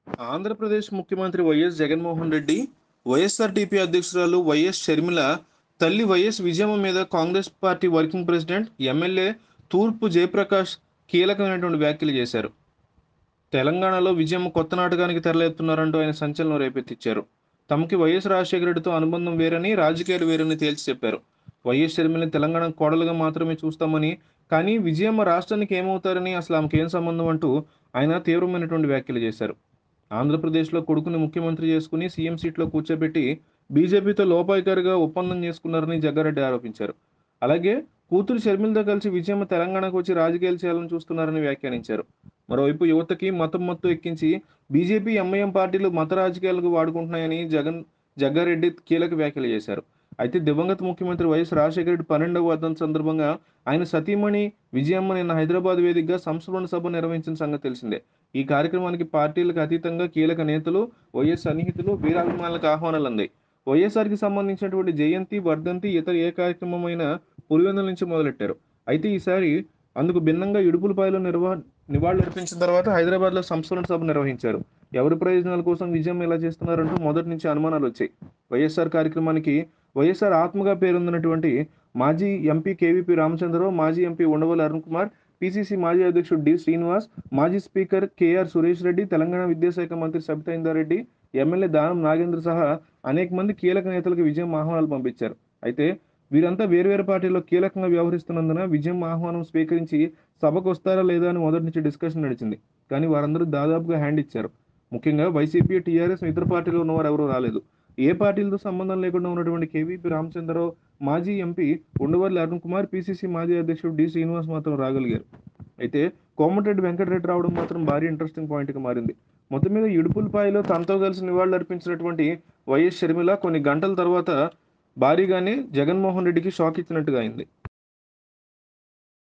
ఆంధ్రప్రదేశ్ ముఖ్యమంత్రి YS Jaganmohan Reddy YSRTP అధ్యక్షురాలు YS Sharmila తల్లి వైఎస్ విజయమ్మ మీద Congress party working president MLA Thurpu Jayaprakash కీలకమైనటువంటి వ్యాఖ్యలు చేశారు తెలంగాణలో విజయమ్మ కొత్త నాటకానికి తెరలేపుతున్నారంటూ ఆయన సంచలనం రేపెత్తిచ్చారు తమకి వైఎస్ రాజశేఖర రెడ్డితో అనుబంధం వేరని రాజకీయాలు వేరని తేల్చి చెప్పారు వైఎస్ షర్మిలని తెలంగాణ కోడలుగా మాత్రమే చూస్తామని కానీ విజయమ్మ రాష్ట్రానికి ఏమవుతారని అసలు ఆమెకి ఏం సంబంధం అంటూ ఆయన తీవ్రమైనటువంటి వ్యాఖ్యలు చేశారు ఆంధ్రప్రదేశ్లో కొడుకుని ముఖ్యమంత్రి చేసుకుని సీఎం సీట్లో కూర్చోబెట్టి బీజేపీతో లోపాయికారిగా ఒప్పందం చేసుకున్నారని జగ్గారెడ్డి ఆరోపించారు అలాగే కూతురు షర్మిలతో కలిసి విజయమ్మ తెలంగాణకు వచ్చి రాజకీయాలు చేయాలని చూస్తున్నారని వ్యాఖ్యానించారు మరోవైపు యువతకి మతం మత్తు ఎక్కించి బీజేపీ ఎంఐఎం పార్టీలు మత రాజకీయాలకు వాడుకుంటున్నాయని జగన్ జగ్గారెడ్డి కీలక వ్యాఖ్యలు చేశారు అయితే దివంగత ముఖ్యమంత్రి వైఎస్ రాజశేఖర రెడ్డి పన్నెండవ వర్ధంతి సందర్భంగా ఆయన సతీమణి విజయమ్మ నిన్న హైదరాబాద్ వేదికగా సంస్మరణ సభ నిర్వహించిన సంగతి తెలిసిందే ఈ కార్యక్రమానికి పార్టీలకు అతీతంగా కీలక నేతలు వైఎస్ సన్నిహితులు వీరాభిమానులకు ఆహ్వానాలు అందాయి వైఎస్ఆర్కి సంబంధించినటువంటి జయంతి వర్ధంతి ఇతర ఏ కార్యక్రమమైన పులివెందుల నుంచి మొదలెట్టారు అయితే ఈసారి అందుకు భిన్నంగా ఇడుపులపాయలో నిర్వహ నివాళులర్పించిన తర్వాత హైదరాబాద్లో సంస్మరణ సభ నిర్వహించారు ఎవరి ప్రయోజనాల కోసం విజయం ఇలా చేస్తున్నారంటూ మొదటి నుంచి అనుమానాలు వచ్చాయి వైఎస్ఆర్ కార్యక్రమానికి వైఎస్ఆర్ ఆత్మగా పేరొందినటువంటి మాజీ ఎంపీ కేవీపీ రామచంద్రరావు మాజీ ఎంపీ ఉండవల్లి అరుణ్ కుమార్ పిసిసి మాజీ అధ్యక్షుడు డి శ్రీనివాస్ మాజీ స్పీకర్ కేఆర్ సురేష్ రెడ్డి తెలంగాణ విద్యాశాఖ మంత్రి సబితా ఇందారెడ్డి ఎమ్మెల్యే దానం నాగేంద్ర సహా అనేక మంది కీలక నేతలకు విజయం ఆహ్వానాలు పంపించారు అయితే వీరంతా వేర్వేరు పార్టీల్లో కీలకంగా వ్యవహరిస్తున్నందున విజయం ఆహ్వానం స్వీకరించి సభకు వస్తారా లేదా అని మొదటి నుంచి డిస్కషన్ నడిచింది కానీ వారందరూ దాదాపుగా హ్యాండ్ ఇచ్చారు ముఖ్యంగా వైసీపీ టీఆర్ఎస్ ఇతర పార్టీలో ఉన్నవారు ఎవరూ రాలేదు ఏ పార్టీలతో సంబంధం లేకుండా ఉన్నటువంటి కేవీపీ రామచంద్రరావు మాజీ ఎంపీ ఉండవల్లి అరుణ్ కుమార్ పిసిసి మాజీ అధ్యక్షుడు డి శ్రీనివాస్ మాత్రం రాగలిగారు అయితే కోమటిరెడ్డి వెంకటరెడ్డి రావడం మాత్రం భారీ ఇంట్రెస్టింగ్ పాయింట్గా మారింది మొత్తం మీద ఇడుపులపాయలో తనతో కలిసి నివాళులు అర్పించినటువంటి వైఎస్ షర్మిల కొన్ని గంటల తర్వాత భారీగానే జగన్మోహన్ రెడ్డికి షాక్ ఇచ్చినట్టుగా అయింది